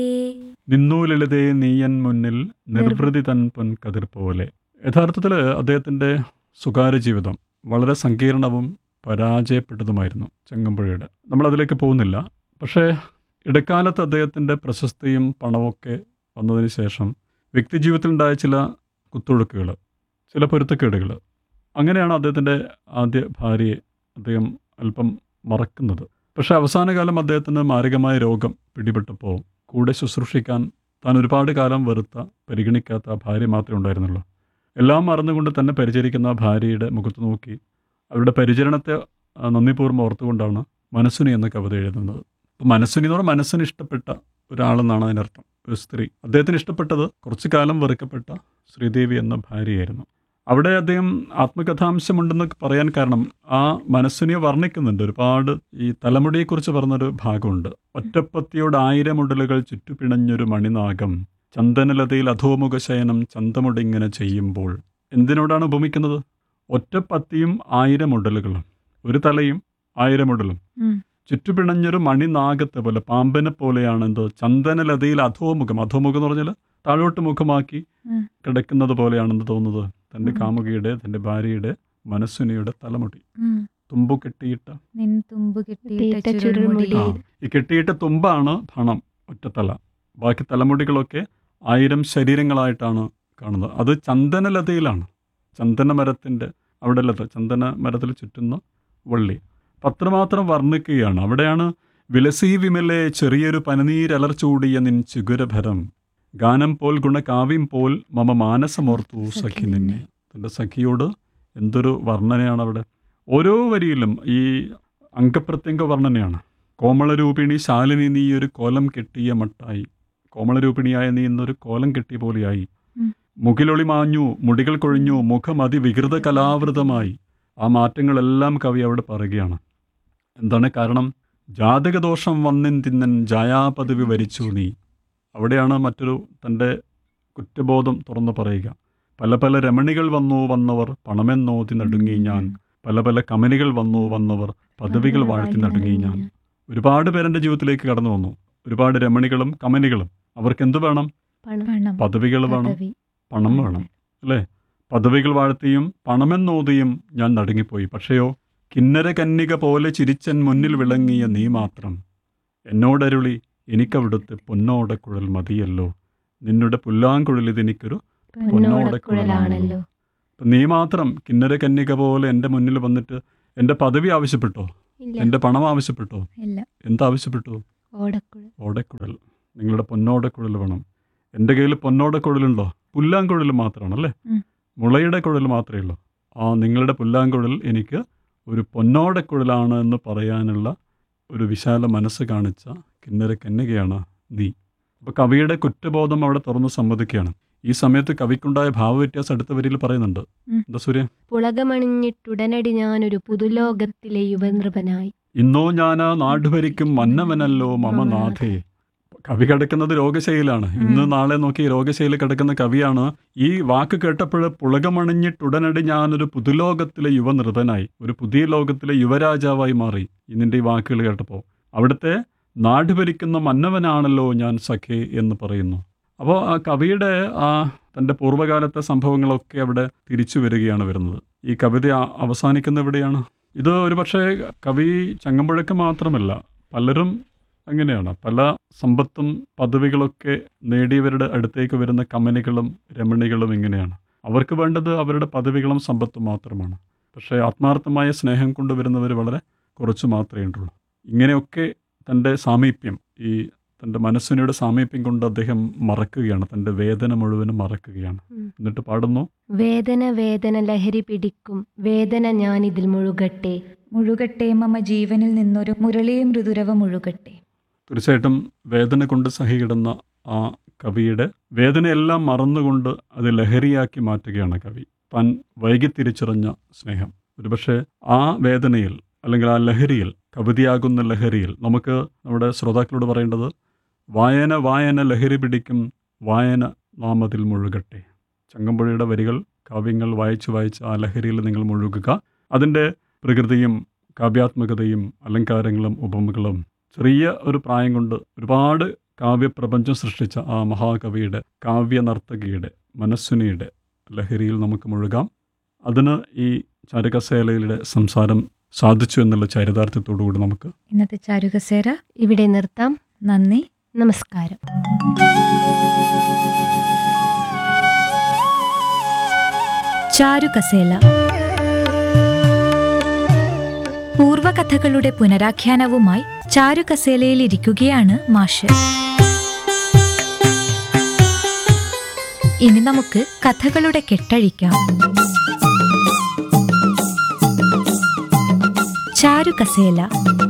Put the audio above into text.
നിന്നു ലളിതേ നീയൻ മുന്നിൽ നിർവൃതി തൻ പൊൻ കതിർ പോലെ യഥാർത്ഥത്തിൽ അദ്ദേഹത്തിൻ്റെ സ്വകാര്യ ജീവിതം വളരെ സങ്കീർണവും പരാജയപ്പെട്ടതുമായിരുന്നു ചെങ്ങമ്പുഴയുടെ നമ്മളതിലേക്ക് പോകുന്നില്ല പക്ഷേ ഇടക്കാലത്ത് അദ്ദേഹത്തിൻ്റെ പ്രശസ്തിയും പണമൊക്കെ വന്നതിന് ശേഷം വ്യക്തിജീവിതത്തിലുണ്ടായ ചില കുത്തൊഴുക്കുകൾ ചില പൊരുത്തക്കേടുകൾ അങ്ങനെയാണ് അദ്ദേഹത്തിൻ്റെ ആദ്യ ഭാര്യയെ അദ്ദേഹം അല്പം മറക്കുന്നത് പക്ഷേ അവസാന കാലം അദ്ദേഹത്തിന് മാരകമായ രോഗം പിടിപെട്ടപ്പോൾ കൂടെ ശുശ്രൂഷിക്കാൻ താൻ ഒരുപാട് കാലം വെറുത്ത പരിഗണിക്കാത്ത ആ ഭാര്യ മാത്രമേ ഉണ്ടായിരുന്നുള്ളൂ എല്ലാം മറന്നുകൊണ്ട് തന്നെ പരിചരിക്കുന്ന ആ ഭാര്യയുടെ മുഖത്ത് നോക്കി അവരുടെ പരിചരണത്തെ ആ, നന്ദിപൂർവ്വം ഓർത്തുകൊണ്ടാണ് മനസ്സുനി എന്ന കവിത എഴുതുന്നത് അപ്പോൾ മനസ്സുനി എന്ന് പറഞ്ഞാൽ മനസ്സിന് ഇഷ്ടപ്പെട്ട ഒരാളെന്നാണ് അതിനർത്ഥം ഒരു സ്ത്രീ അദ്ദേഹത്തിന് ഇഷ്ടപ്പെട്ടത് കുറച്ചു കാലം വെറുക്കപ്പെട്ട ശ്രീദേവി എന്ന ഭാര്യയായിരുന്നു അവിടെ അദ്ദേഹം ആത്മകഥാംശമുണ്ടെന്ന് പറയാൻ കാരണം ആ മനസ്സിനെ വർണ്ണിക്കുന്നുണ്ട് ഒരുപാട് ഈ തലമുടിയെക്കുറിച്ച് പറഞ്ഞൊരു ഭാഗമുണ്ട് ഒറ്റപ്പത്തിയോട് ആയിരം ഉടലുകൾ ചുറ്റുപിണഞ്ഞൊരു മണിനാഗം ചന്ദനലതയിൽ അധോമുഖ ശയനം ചന്തമുടിങ്ങനെ ചെയ്യുമ്പോൾ എന്തിനോടാണ് ഉപമിക്കുന്നത് ഒറ്റപ്പത്തിയും ആയിരം ഉടലുകളും ഒരു തലയും ആയിരം ഉടലും ഉം. ചുറ്റുപിണഞ്ഞൊരു മണിനാഗത്തെ പോലെ പാമ്പിനെ പോലെയാണ് എന്തോ ചന്ദനലതയിൽ അധോമുഖം അധോമുഖം എന്ന് പറഞ്ഞാൽ താഴോട്ട് മുഖമാക്കി ഉം. കിടക്കുന്നത് പോലെയാണെന്ന് തോന്നുന്നത് തൻ്റെ കാമുകിയുടെ തൻ്റെ ഭാര്യയുടെ മനസ്സുനിയുടെ തലമുടി ഉം. തുമ്പു കെട്ടിയിട്ട നിൻ തുമ്പ് കെട്ടിയിട്ട കെട്ടിയിട്ട ചുരുൾമുടി ചുരുൾമുടി. ആ ഈ കെട്ടിയിട്ട തുമ്പാണ് ഭണം ഒറ്റത്തല ബാക്കി തലമുടികളൊക്കെ ആയിരം ശരീരങ്ങളായിട്ടാണ് കാണുന്നത് അത് ചന്ദനലതയിലാണ് ചന്ദന മരത്തിൻ്റെ അവിടെ ലത ചന്ദന മരത്തിൽ ചുറ്റുന്ന വള്ളി പത്രമാത്രം വർണ്ണിക്കുകയാണ് അവിടെയാണ് വിലസി വിമലെ ചെറിയൊരു പനിനീരലർച്ചൂടിയ നിൻ ചിഗുരഭരം ഗാനം പോൽ ഗുണകാവ്യം പോൽ മമ മാനസമോർത്തു സഖി നിന്നെ തൻ്റെ സഖിയോട് എന്തൊരു വർണ്ണനയാണ് അവിടെ ഓരോ വരിയിലും ഈ അംഗപ്രത്യംഗ വർണ്ണനയാണ് കോമളരൂപിണി ശാലിനി നീ ഒരു കോലം കെട്ടിയ മട്ടായി കോമളരൂപിണിയായ നീ ഇന്നൊരു കോലം കെട്ടിയ പോലെയായി ഉം. മുകിലൊളി മാഞ്ഞു മുടികൾ കൊഴിഞ്ഞു മുഖം അതിവികൃത കലാവൃതമായി ആ മാറ്റങ്ങളെല്ലാം കവി അവിടെ പറയുകയാണ് എന്താണ് കാരണം ജാതകദോഷം വന്നിൻ തിന്നൻ ജായാപദവി വരിച്ചു നീ അവിടെയാണ് മറ്റൊരു തൻ്റെ കുറ്റബോധം തുറന്നു പറയുക പല പല രമണികൾ വന്നു വന്നവർ പണമെന്നോതി നടുങ്ങി ഞാൻ പല പല കമനികൾ വന്നു വന്നവർ പദവികൾ വാഴ്ത്തി നടുങ്ങി ഞാൻ ഒരുപാട് പേരെൻ്റെ ജീവിതത്തിലേക്ക് കടന്നു വന്നു ഒരുപാട് രമണികളും കമനികളും അവർക്ക് എന്ത് വേണം പണം പണം പദവികൾ വേണം പദവി. പണം വേണം അല്ലേ പദവികൾ വാഴ്ത്തിയും പണമെന്നോതിയും ഞാൻ നടുങ്ങിപ്പോയി പക്ഷെയോ കിന്നര കന്യക പോലെ ചിരിച്ചൻ മുന്നിൽ വിളങ്ങിയ നീ മാത്രം എന്നോടരുളി എനിക്കവിടുത്തെ പൊന്നോടക്കുഴൽ മതിയല്ലോ നിന്നുടെ പുല്ലാങ്കുഴലിത് എനിക്കൊരു പൊന്നോടക്കുഴലാണല്ലോ ഇപ്പം നീ മാത്രം കിന്നര കന്യക പോലെ എൻ്റെ മുന്നിൽ വന്നിട്ട് എൻ്റെ പദവി ആവശ്യപ്പെട്ടോ ഇല്ല എൻ്റെ പണം ആവശ്യപ്പെട്ടോ ഇല്ല എന്താവശ്യപ്പെട്ടു ഓടക്കുഴൽ ഓടക്കുഴൽ നിങ്ങളുടെ പൊന്നോടക്കുഴൽ വേണം എൻ്റെ കയ്യിൽ പൊന്നോടക്കുഴലുണ്ടോ പുല്ലാങ്കുഴൽ മാത്രമാണ് അല്ലേ ഉം. മുളയുടെ കുഴൽ മാത്രമേ ഉള്ളൂ ആ നിങ്ങളുടെ പുല്ലാങ്കുഴൽ എനിക്ക് ഒരു പൊന്നോടക്കുഴലാണ് എന്ന് പറയാനുള്ള ഒരു വിശാല മനസ്സ് കാണിച്ച കിന്നര കന്യകയാണ് നീ അപ്പോൾ കവിയുടെ കുറ്റബോധം അവിടെ തുറന്ന് സമ്മതിക്കുകയാണ് ഈ സമയത്ത് കവിക്കുണ്ടായ ഭാവവ്യത്യാസം അടുത്ത വരിയിൽ പറയുന്നുണ്ട് ഉം. എന്താ സൂര്യ പുളകമണിഞ്ഞിട്ടുടനടി ഞാനൊരു പുതുലോകത്തിലെ യുവനൃപനായി ഇന്നോ ഞാനാ നാടുഭരിക്കും മന്നവനല്ലോ മമ നാഥേ കവി കിടക്കുന്നത് രോഗശൈലാണ് ഇന്ന് നാളെ നോക്കി രോഗശൈലി കിടക്കുന്ന കവിയാണ് ഈ വാക്ക് കേട്ടപ്പോൾ പുളകമണിഞ്ഞിട്ടുടനടി ഞാനൊരു പുതുലോകത്തിലെ യുവനൃതനായി ഒരു പുതിയ ലോകത്തിലെ യുവരാജാവായി മാറി ഇന്നിൻ്റെ ഈ വാക്കുകൾ കേട്ടപ്പോൾ അവിടുത്തെ നാട് ഭരിക്കുന്ന മന്നവനാണല്ലോ ഞാൻ സഖേ എന്ന് പറയുന്നു അപ്പോൾ ആ കവിയുടെ ആ തൻ്റെ പൂർവ്വകാലത്തെ സംഭവങ്ങളൊക്കെ അവിടെ തിരിച്ചു വരികയാണ് വരുന്നത് ഈ കവിത ആ- അവസാനിക്കുന്ന എവിടെയാണ് ഇത് ഒരുപക്ഷെ കവി ചങ്ങമ്പുഴക്ക് മാത്രമല്ല പലരും അങ്ങനെയാണ് പല സമ്പത്തും പദവികളൊക്കെ നേടിയവരുടെ അടുത്തേക്ക് വരുന്ന കമ്പനികളും രമണികളും ഇങ്ങനെയാണ് അവർക്ക് വേണ്ടത് അവരുടെ പദവികളും സമ്പത്തും മാത്രമാണ് പക്ഷേ ആത്മാർത്ഥമായ സ്നേഹം കൊണ്ടുവരുന്നവർ വളരെ കുറച്ച് മാത്രമേ ഉള്ളൂ ഇങ്ങനെയൊക്കെ തൻ്റെ സാമീപ്യം ഈ തൻ്റെ മനസ്സിനയുടെ സാമീപ്യം കൊണ്ട് അദ്ദേഹം മറക്കുകയാണ് തൻ്റെ വേദന മുഴുവനും മറക്കുകയാണ് ഉം. എന്നിട്ട് പാടുന്നു വേദന വേദന ലഹരി പിടിക്കും വേദന ഞാനിതിൽ മുഴുകട്ടെ മുഴുകട്ടെ മമ ജീവനിൽ നിന്നൊരു മുരളിയും മൃദുരവ മുഴുകട്ടെ തീർച്ചയായിട്ടും വേദന കൊണ്ട് സഹികിടുന്ന ആ കവിയുടെ വേദനയെല്ലാം മറന്നുകൊണ്ട് അത് ലഹരിയാക്കി മാറ്റുകയാണ് കവി താൻ വൈകി തിരിച്ചറിഞ്ഞ സ്നേഹം ഒരുപക്ഷെ ആ വേദനയിൽ അല്ലെങ്കിൽ ആ ലഹരിയിൽ കവിതയാകുന്ന ലഹരിയിൽ നമുക്ക് നമ്മുടെ ശ്രോതാക്കളോട് പറയേണ്ടത് വായന വായന ലഹരി പിടിക്കും വായന നാം അതിൽ മുഴുകട്ടെ ചങ്ങമ്പുഴയുടെ വരികൾ കാവ്യങ്ങൾ വായിച്ച് വായിച്ച് ആ ലഹരിയിൽ നിങ്ങൾ മുഴുകുക അതിൻ്റെ പ്രകൃതിയും കാവ്യാത്മകതയും അലങ്കാരങ്ങളും ഉപമകളും ചെറിയ ഒരു പ്രായം കൊണ്ട് ഒരുപാട് കാവ്യപ്രപഞ്ചം സൃഷ്ടിച്ച ആ മഹാകവിയുടെ കാവ്യനർത്തകിയുടെ മനസ്സുനിയുടെ ലഹരിയിൽ നമുക്ക് മുഴുകാം അതിന് ഈ ചാരുകസേലയുടെ സംസാരം സാധിച്ചു എന്നുള്ള ചരിതാർത്ഥ്യത്തോടു കൂടി നമുക്ക് ഇന്നത്തെ ചാരുകസേര ഇവിടെ നിർത്താം നന്ദി നമസ്കാരം ചാരുകസേല പൂർവകഥകളുടെ പുനരാഖ്യാനവുമായി ചാരുകസേലയിൽ ഇരിക്കുകയാണ് മാഷ് ഇനി നമുക്ക് കഥകളുടെ കെട്ടഴിക്കാം ചാരുകസേല